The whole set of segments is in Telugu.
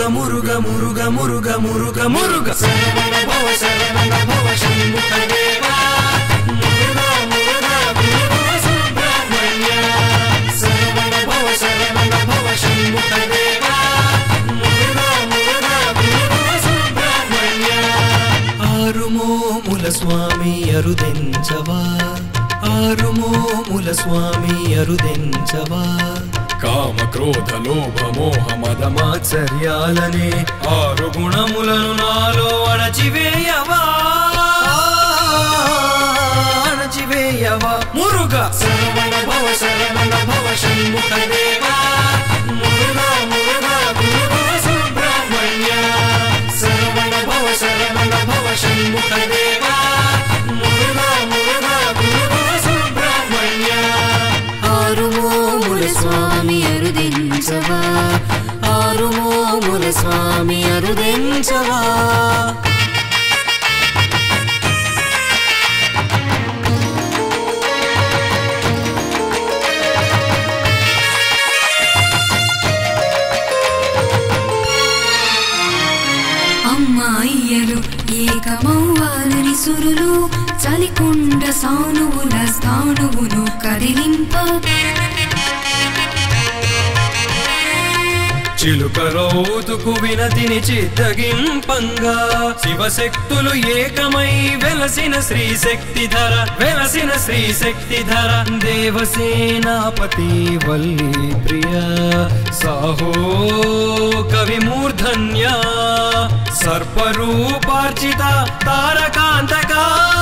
మురుగ మురుగ మురుగ మురుగ మురుగ శరవణ భవ శరవణ భవ షణ్ముఖ దేవా మురుగ మురుగ గురువ సుబ్రహ్మణ్య శరవణ భవ శరవణ భవ షణ్ముఖ దేవా మురుగ మురుగ గురువ సుబ్రహ్మణ్య ఆరుమోముల స్వామి అరుదెంచవా ఆరుమోముల స్వామి అరుదెంచవా కామ క్రోధ లోభ మోహ మద మాత్సర్యాలనే ఆరు గుణములను నాలో అణచివేయవా అణచివేయవా మురుగ శరవణ భవ శరవణ భవ షణ్ముఖ దేవా మురుగ మురుగ గురువ సుబ్రహ్మణ్య శరవణ భవ శరవణ భవ షణ్ముఖ దేవా మురుగ మురుగ గురువ సుబ్రహ్మణ్య ఆరుమోముల స్వామి అరుదించవా ఆరుమోముల స్వామి అరుదించవా అమ్మాయియలు ఏకమవ్వాలని సురులు చలికొండ సానువుల స్థానువును కదిలింప చిలుక రౌతుకు వినతిని చిత్తగింపంగా శివశక్తులు ఏకమై వెలసిన శ్రీ శక్తిధర వెలసిన శ్రీ శక్తిధర దేవసేనాపతి వల్లి ప్రియ సాహో కవి మూర్ధన్య సర్పరూపార్చిత తారకాంతకా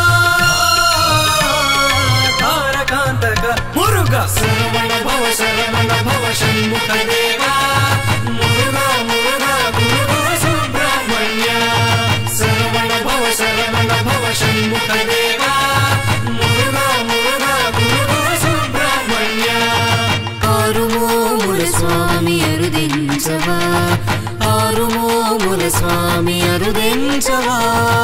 తారకాంతక మురుగ శరవణ భవ శరవణ భవ షణ్ముఖ దేవా మురుగ మురుగ గురువ సుబ్రహ్మణ్య శరవణ భవ శరవణ భవ షణ్ముఖ దేవా మురుగ మురుగ గురువ సుబ్రహ్మణ్య ఆరుమోముల స్వామి అరుదించవా ఆరుమోముల స్వామి అరుదించవా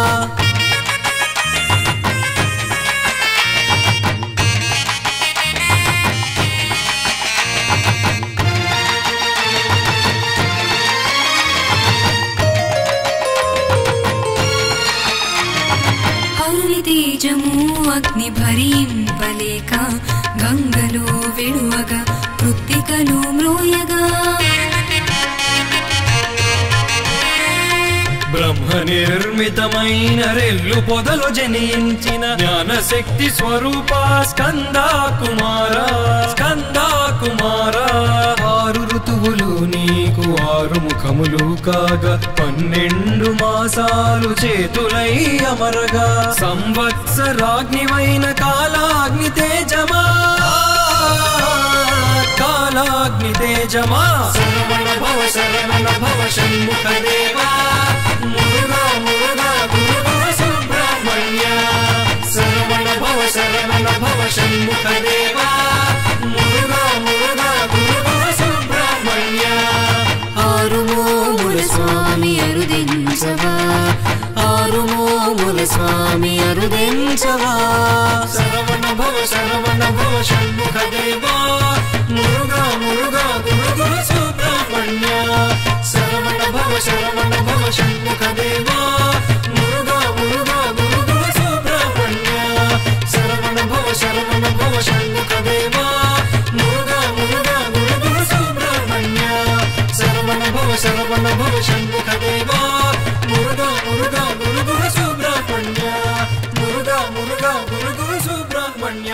హరుని తేజము అగ్ని భరింపలేక గంగలో విడువగా కృత్తికలు మ్రోయగా బ్రహ్మ నిర్మితమైన రెల్లు పొదలు జనించిన జ్ఞానశక్తి స్వరూప స్కందా కుమార స్కందా కుమార ఆరు ఋతువులు నీకు ఆరు ముఖములు కాగా పన్నెండు మాసాలు చేతులై అమరగా సంవత్సరాగ్నివైన కాలాగ్ని తేజమా కాలాగ్ని తేజమా శరవణ భవ శరవణ భవ షణ్ముఖ దేవా మురుగ మురుగ గురువ సుబ్రహ్మణ్య శరవణ భవ శరవణ భవ షణ్ముఖ దేవా మురుగ మురుగ గురువ సుబ్రహ్మణ్య ఆరుమోముల స్వామి అరుదించవా ఆరుమోముల స్వామి అరుదించవా శరవణ భవ శరవణ భవ షణ్ముఖ దేవా మురుగ మురుగ గురుగురు సుబ్రహ్మణ్య శరవణ భవ శరవణ భవ షణ్ముఖ దేవా మురుగ మురుగ గురుగురు సుబ్రహ్మణ్య శరవణ భవ శరవణ భవ షణ్ముఖ దేవా మురుగ మురుగ గురుగురు సుబ్రహ్మణ్య శరవణ భవ శరవణ భవ షణ్ముఖ దేవా మురుగ మురుగ గురుగురు సుబ్రహ్మణ్య మురుగ మురుగ గురుగురు సుబ్రహ్మణ్య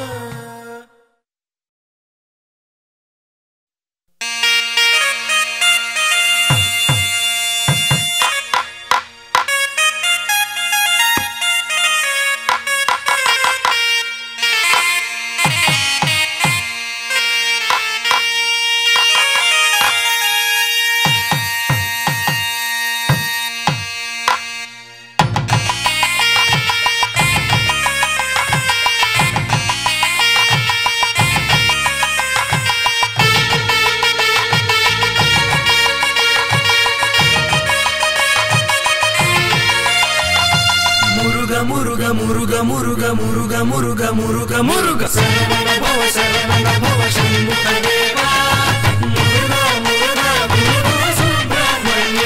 మురుగ మురుగ మురుగ మురుగ మురుగ మురుగ మురుగ మురుగ శరవణ భవ శరవణ భవ షణ్ముఖ దేవా మురుగ మురుగ గురువ సుబ్రహ్మణ్య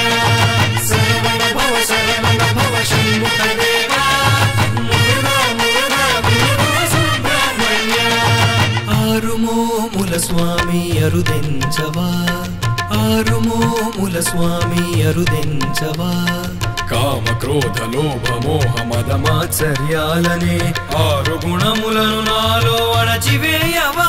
స్వామి అరుదెంచవా ఆరుమోముల స్వామి అరుదెంచవా కామ క్రోధ లోభ మోహ మద మాత్సర్యాలనే ఆరు గుణములను నాలో అణచివేయవా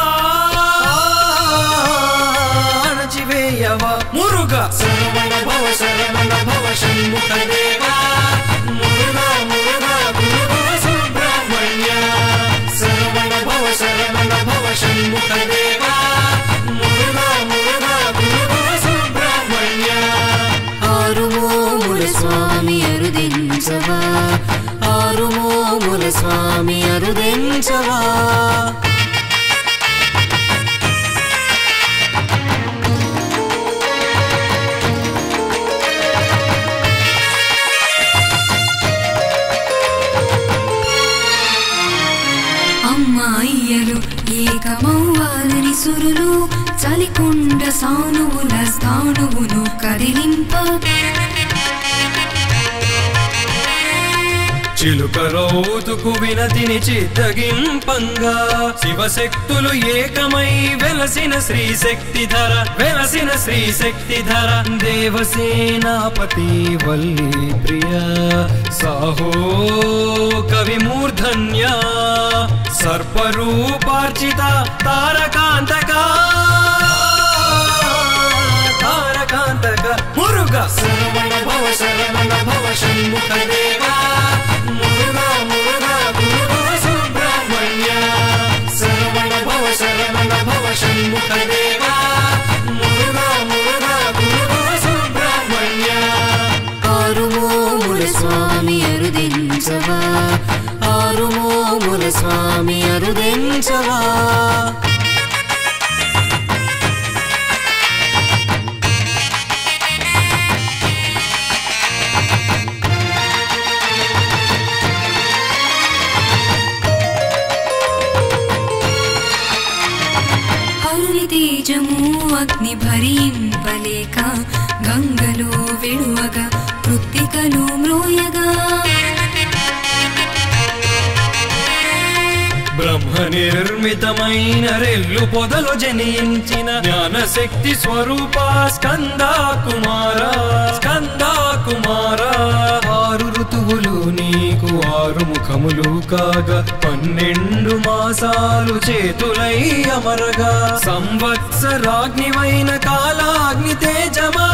అణచివేయవా మురుగా శరవణ భవ శరవణ భవ షణ్ముఖ దేవా మురుగా మురుగా గురుగా సుబ్రహ్మణ్య శరవణ భవ శరవణ భవ షణ్ముఖ దేవా మురుగా మురుగా గురుగా సుబ్రహ్మణ్య ఆరుమోముల స్వామి అరుదించవా ఆరుమోముల స్వామి అరుదించవా అమ్మాయియలు ఏకమవ్వాలని సురులు చలికొండ సానువుల స్థానువును కదిలింప చిలుక రౌతుకు వినతిని చిత్తగింపంగా శివశక్తులు ఏకమై వెలసిన శ్రీ శక్తిధర వెలసిన శ్రీ శక్తిధర దేవసేనాపతి వల్లి ప్రియ సాహో కవి మూర్ధన్య సర్పరూపార్చిత తారకాంతకా తారకాంతక మురుగా శరవణ భవ శరవణ భవ షణ్ముఖ దేవా మురుగా మురుగా గురుగా సుబ్రహ్మణ్య శరవణ భవ శరవణ భవ షణ్ముఖ దేవా మురుగా మురుగా గురుగా సుబ్రహ్మణ్య ఆరుమోముల స్వామి అరుదించవా ఆరుమోముల స్వామి అరుదించవా హరుని తేజము అగ్ని భరింపలేక గంగలో విడువగా కృత్తికలు మ్రోయగా బ్రహ్మ నిర్మితమైన రెల్లు పొదలు జనించిన జ్ఞానశక్తి స్వరూప స్కందా కుమార స్కందా కుమార ఆరు ఋతువులు నీకు ఆరు ముఖములు కాగా పన్నెండు మాసాలు చేతులై అమరగా సంవత్సరాగ్నివైన కాలాగ్ని తేజమా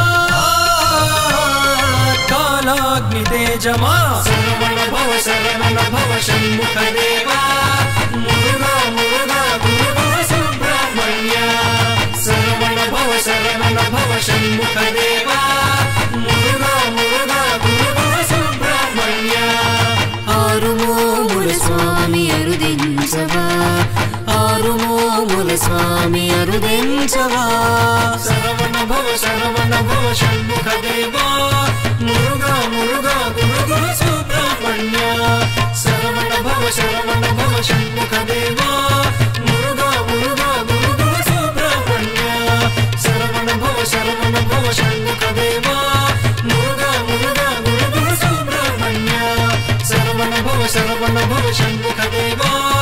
కాలాగ్ని తేజమా శరవణ భవ శరవణ భవ షణ్ముఖ దేవా మురుగా మురుగా గురుగా సుబ్రహ్మణ్య శరవణ భవ శరవణ భవ షణ్ముఖ దేవా మురుగా మురుగా గురుగా సుబ్రహ్మణ్య ఆరుమోముల స్వామి అరుదించవా ఆరుమోముల స్వామి అరుదించవా శరవణ భవ శరవణ భవ షణ్ముఖ దేవా మురుగా మురుగా గురుగా సుబ్రహ్మణ్య శరవణ భవ శరవణ భవ షణ్ముఖ దేవా మురుగా మురుగా గురుగా సుబ్రహ్మణ్య శరవణ భవ శరవణ భవ షణ్ముఖ దేవా మురుగా మురుగా గురుగా సుబ్రహ్మణ్య శరవణ భవ శరవణ భవ షణ్ముఖ దేవా